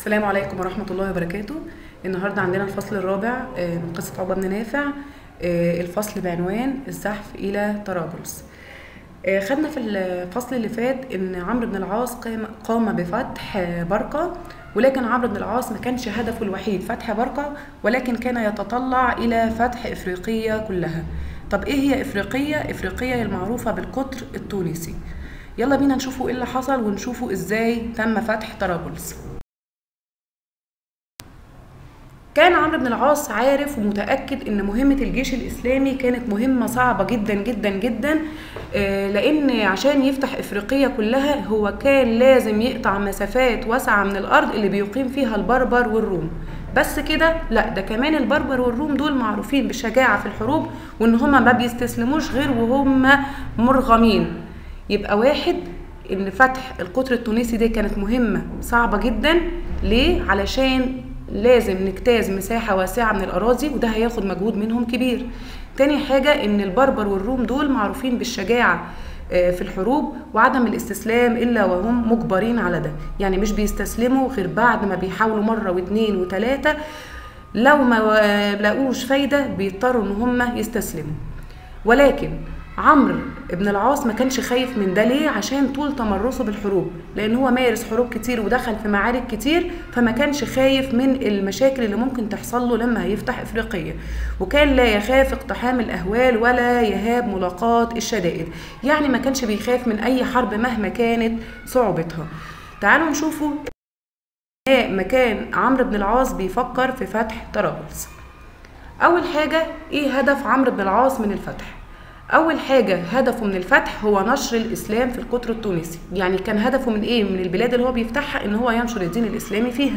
السلام عليكم ورحمة الله وبركاته النهاردة عندنا الفصل الرابع آه، من قصة عقبة بن نافع آه، الفصل بعنوان الزحف إلى طرابلس آه، خدنا في الفصل اللي فات إن عمرو بن العاص قام, قام بفتح آه، برقة ولكن عمرو بن العاص ما كانش هدفه الوحيد فتح برقة ولكن كان يتطلع إلى فتح إفريقية كلها طب إيه هي إفريقية؟ إفريقية المعروفة بالقطر التونسي يلا بينا نشوفوا إيه اللي حصل ونشوفوا إزاي تم فتح طرابلس كان عمرو بن العاص عارف ومتأكد إن مهمة الجيش الإسلامي كانت مهمة صعبة جدا جدا جدا آه، لأن عشان يفتح إفريقية كلها هو كان لازم يقطع مسافات واسعة من الأرض اللي بيقيم فيها البربر والروم بس كده لا ده كمان البربر والروم دول معروفين بالشجاعة في الحروب وإن هما ما بيستسلموش غير وهم مرغمين يبقى واحد ان فتح القطر التونسي دي كانت مهمه صعبه جدا ليه علشان لازم نجتاز مساحه واسعه من الاراضي وده هياخد مجهود منهم كبير تاني حاجه ان البربر والروم دول معروفين بالشجاعه آه، في الحروب وعدم الاستسلام الا وهم مجبرين على ده يعني مش بيستسلموا غير بعد ما بيحاولوا مره واثنين وثلاثه لو ما آه، لقوش فايده بيضطروا ان هم يستسلموا ولكن عمرو بن العاص ما كانش خايف من ده ليه عشان طول تمرسه بالحروب لان هو مارس حروب كتير ودخل في معارك كتير فما كانش خايف من المشاكل اللي ممكن تحصل له لما هيفتح افريقيا وكان لا يخاف اقتحام الاهوال ولا يهاب ملاقاة الشدائد يعني ما كانش بيخاف من اي حرب مهما كانت صعوبتها تعالوا نشوفوا مكان عمرو بن العاص بيفكر في فتح طرابلس اول حاجه ايه هدف عمرو بن العاص من الفتح اول حاجه هدفه من الفتح هو نشر الاسلام في القطر التونسي يعني كان هدفه من ايه من البلاد اللي هو بيفتحها ان هو ينشر الدين الاسلامي فيها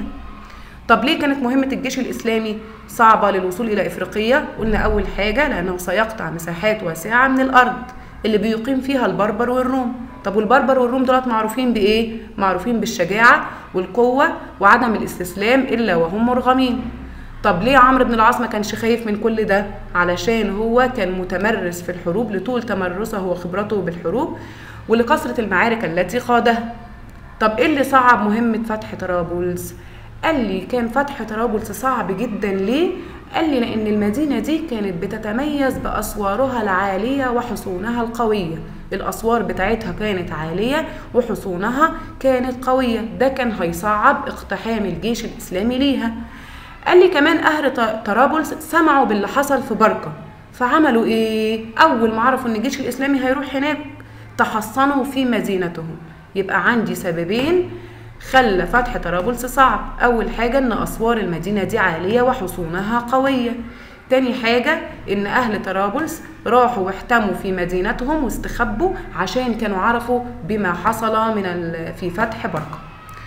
طب ليه كانت مهمة الجيش الإسلامي صعبة للوصول إلى إفريقيا؟ قلنا أول حاجة لأنه سيقطع مساحات واسعة من الأرض اللي بيقيم فيها البربر والروم طب والبربر والروم دولت معروفين بإيه؟ معروفين بالشجاعة والقوة وعدم الاستسلام إلا وهم مرغمين طب ليه عمرو بن العاص ما كانش خايف من كل ده علشان هو كان متمرس في الحروب لطول تمرسه وخبرته بالحروب ولكثرة المعارك التي خاضها طب ايه اللي صعب مهمة فتح طرابلس قال لي كان فتح طرابلس صعب جدا ليه قال لي لان المدينة دي كانت بتتميز باسوارها العالية وحصونها القوية الاسوار بتاعتها كانت عالية وحصونها كانت قوية ده كان هيصعب اقتحام الجيش الاسلامي ليها قال لي كمان اهل ط- طرابلس سمعوا باللي حصل في بركه فعملوا ايه اول ما عرفوا ان الجيش الاسلامي هيروح هناك تحصنوا في مدينتهم يبقى عندي سببين خلى فتح طرابلس صعب اول حاجه ان اسوار المدينه دي عاليه وحصونها قويه تاني حاجة إن أهل طرابلس راحوا واحتموا في مدينتهم واستخبوا عشان كانوا عرفوا بما حصل من ال- في فتح بركة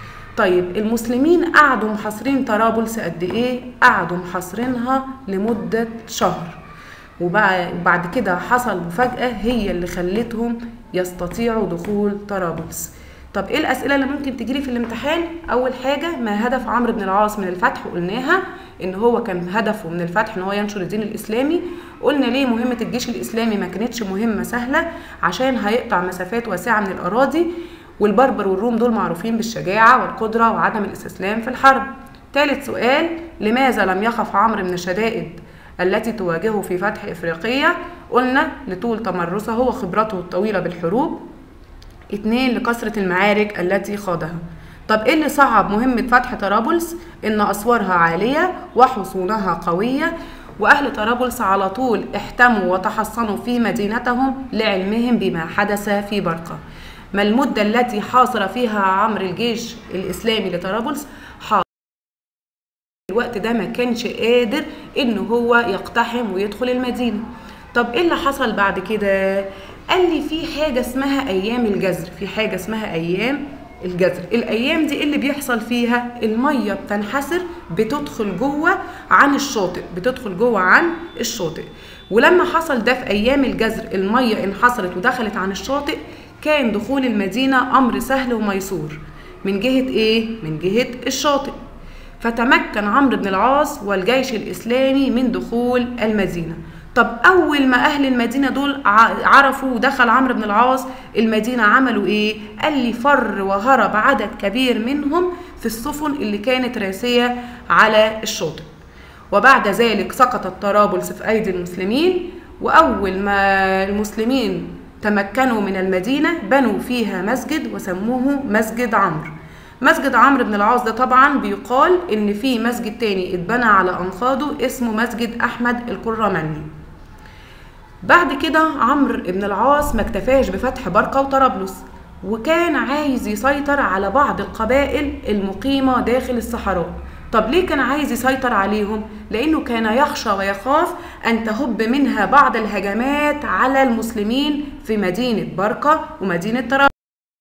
طيب المسلمين قعدوا محاصرين طرابلس قد ايه قعدوا محاصرينها لمدة شهر وبع- وبعد كده حصل مفاجأة هي اللي خلتهم يستطيعوا دخول طرابلس طب ايه الاسئله اللي ممكن تجيلي في الامتحان اول حاجه ما هدف عمرو بن العاص من الفتح قلناها ان هو كان هدفه من الفتح ان هو ينشر الدين الاسلامي قلنا ليه مهمه الجيش الاسلامي ما كانتش مهمه سهله عشان هيقطع مسافات واسعه من الاراضي والبربر والروم دول معروفين بالشجاعة والقدرة وعدم الاستسلام في الحرب ثالث سؤال لماذا لم يخف عمرو من الشدائد التي تواجهه في فتح إفريقية قلنا لطول تمرسه وخبرته الطويلة بالحروب اتنين لكثرة المعارك التي خاضها طب ايه اللي صعب مهمة فتح طرابلس ان اسوارها عالية وحصونها قوية واهل طرابلس على طول احتموا وتحصنوا في مدينتهم لعلمهم بما حدث في برقة ما المدة التي حاصر فيها عمرو الجيش الاسلامي لطرابلس حاصر الوقت ده ما كانش قادر ان هو يقتحم ويدخل المدينة طب ايه اللي حصل بعد كده قال لي في حاجة اسمها ايام الجزر في حاجة اسمها ايام الجزر الايام دي إيه اللي بيحصل فيها المية بتنحسر بتدخل جوه عن الشاطئ بتدخل جوه عن الشاطئ ولما حصل ده في ايام الجزر المية انحسرت ودخلت عن الشاطئ كان دخول المدينة امر سهل وميسور من جهة ايه من جهة الشاطئ فتمكن عمرو بن العاص والجيش الإسلامي من دخول المدينة طب اول ما اهل المدينه دول ع- عرفوا ودخل عمرو بن العاص المدينه عملوا ايه قال لي فر وهرب عدد كبير منهم في السفن اللي كانت راسيه على الشاطئ وبعد ذلك سقطت طرابلس في ايدي المسلمين واول ما المسلمين تمكنوا من المدينه بنوا فيها مسجد وسموه مسجد عمرو مسجد عمرو بن العاص ده طبعا بيقال ان في مسجد تاني اتبنى على انقاضه اسمه مسجد احمد القرماني بعد كده عمرو بن العاص ما اكتفاش بفتح برقة وطرابلس وكان عايز يسيطر على بعض القبائل المقيمة داخل الصحراء طب ليه كان عايز يسيطر عليهم؟ لأنه كان يخشى ويخاف أن تهب منها بعض الهجمات على المسلمين في مدينة برقة ومدينة طرابلس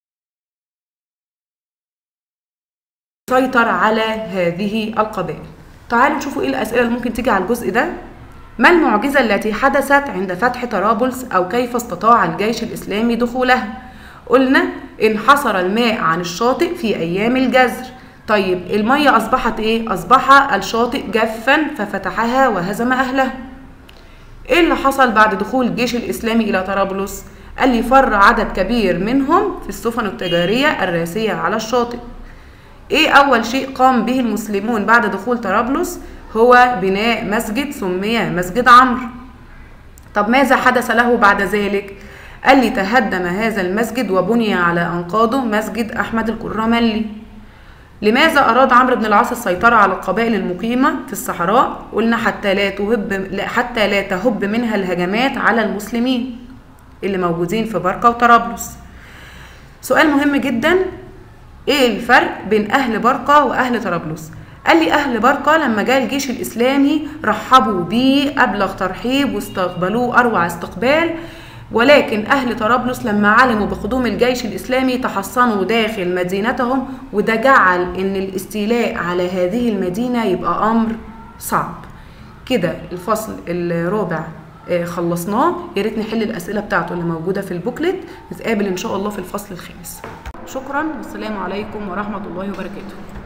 سيطر على هذه القبائل تعالوا نشوفوا ايه الاسئله اللي ممكن تيجي على الجزء ده ما المعجزه التي حدثت عند فتح طرابلس او كيف استطاع الجيش الاسلامي دخولها قلنا انحصر الماء عن الشاطئ في ايام الجزر طيب الميه اصبحت ايه اصبح الشاطئ جافا ففتحها وهزم اهلها ايه اللي حصل بعد دخول الجيش الاسلامي الى طرابلس قال لي فر عدد كبير منهم في السفن التجاريه الراسيه على الشاطئ ايه اول شيء قام به المسلمون بعد دخول طرابلس هو بناء مسجد سمي مسجد عمرو طب ماذا حدث له بعد ذلك قال لي تهدم هذا المسجد وبني على انقاضه مسجد احمد الكرملي لماذا اراد عمرو بن العاص السيطره على القبائل المقيمه في الصحراء قلنا حتى لا تهب لا- حتى لا تهب منها الهجمات على المسلمين اللي موجودين في برقه وطرابلس سؤال مهم جدا ايه الفرق بين اهل برقه واهل طرابلس قال لي اهل برقه لما جاء الجيش الاسلامي رحبوا بيه ابلغ ترحيب واستقبلوه اروع استقبال ولكن اهل طرابلس لما علموا بقدوم الجيش الاسلامي تحصنوا داخل مدينتهم وده جعل ان الاستيلاء على هذه المدينه يبقى امر صعب كده الفصل الرابع آه، خلصناه يا ريت نحل الاسئله بتاعته اللي موجوده في البوكلت نتقابل ان شاء الله في الفصل الخامس شكرا والسلام عليكم ورحمه الله وبركاته